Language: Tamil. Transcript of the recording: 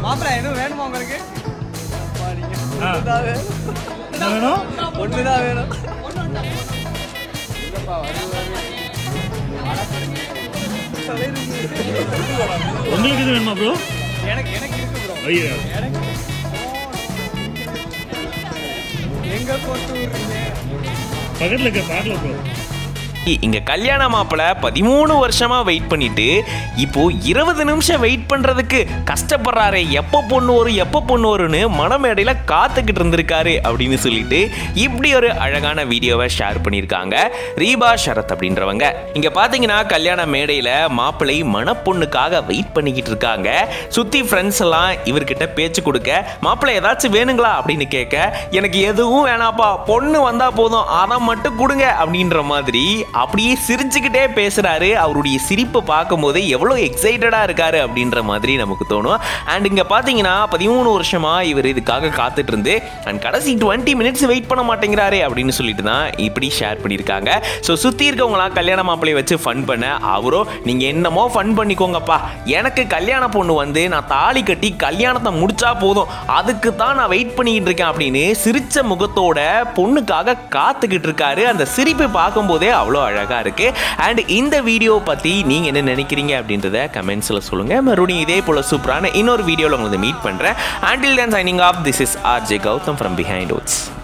மாப்பிள்ள எதுவும் வேணுமா உங்களுக்கு அப்பா, நீங்க ஆ. ஒண்ணுதான் வேணும். என்ன வேணும் ஒண்ணுதான் வேணும் இல்லப்பா, வருவாரு. உங்களுக்கு இது வேணுமா ப்ரோ எனக்கு எனக்கு இருக்கு ப்ரோ ஐயா எனக்கு எங்க போட்டு விடுறீங்க பக்கத்தில் இருக்க பார்க்கல ப்ரோ இங்க கல்யாண மாப்பிள்ள பதிமூணு வருஷமா வெயிட் பண்ணிட்டு இப்போ இருபது நிமிஷம் வெயிட் பண்றதுக்கு கஷ்டப்படுறாரு எப்போ பொண்ணு வரும் எப்போ பொண்ணு வரும்னு மனமேடையில காத்துக்கிட்டு இருந்திருக்காரு அப்படின்னு சொல்லிட்டு இப்படி ஒரு அழகான வீடியோவை ஷேர் பண்ணியிருக்காங்க ரீபா ஷரத் அப்படின்றவங்க இங்க பாத்தீங்கன்னா கல்யாண மேடையில மாப்பிள்ளை மணப்பொண்ணுக்காக வெயிட் பண்ணிக்கிட்டு இருக்காங்க சுத்தி ஃப்ரெண்ட்ஸ் எல்லாம் இவர்கிட்ட பேச்சு கொடுக்க மாப்பிள்ளை ஏதாச்சும் வேணுங்களா அப்படின்னு கேட்க எனக்கு எதுவும் வேணாப்பா பொண்ணு வந்தா போதும் அதை மட்டும் கொடுங்க அப்படின்ற மாதிரி அப்படியே சிரிச்சுக்கிட்டே பேசுறாரு அவருடைய சிரிப்பை பார்க்கும்போது எவ்வளோ எக்ஸைட்டடா இருக்காரு அப்படின்ற மாதிரி நமக்கு தோணும் அண்ட் இங்க பாத்தீங்கன்னா பதிமூணு வருஷமா இவர் இதுக்காக காத்துட்டு இருந்து அண்ட் கடைசி டுவெண்ட்டி மினிட்ஸ் வெயிட் பண்ண மாட்டேங்கிறாரே அப்படின்னு சொல்லிட்டு தான் இப்படி ஷேர் பண்ணியிருக்காங்க ஸோ சுற்றி இருக்கவங்களாம் கல்யாண மாப்பிள்ளையை வச்சு ஃபன் பண்ண அவரோ நீங்கள் என்னமோ ஃபன் பண்ணிக்கோங்கப்பா எனக்கு கல்யாண பொண்ணு வந்து நான் தாலி கட்டி கல்யாணத்தை முடிச்சா போதும் அதுக்கு தான் நான் வெயிட் பண்ணிக்கிட்டு இருக்கேன் அப்படின்னு சிரிச்ச முகத்தோட பொண்ணுக்காக காத்துக்கிட்டு இருக்காரு அந்த சிரிப்பை பார்க்கும்போதே அவ்வளோ அழகாக இருக்கு அண்ட் இந்த வீடியோ பற்றி நீங்கள் என்ன நினைக்கிறீங்க அப்படின்றத கமெண்ட்ஸில் சொல்லுங்கள் மறுபடியும் இதே போல் சூப்பரான இன்னொரு வீடியோவில் உங்களை மீட் பண்ணுறேன் until then signing off this is R J Gowtham from behind oats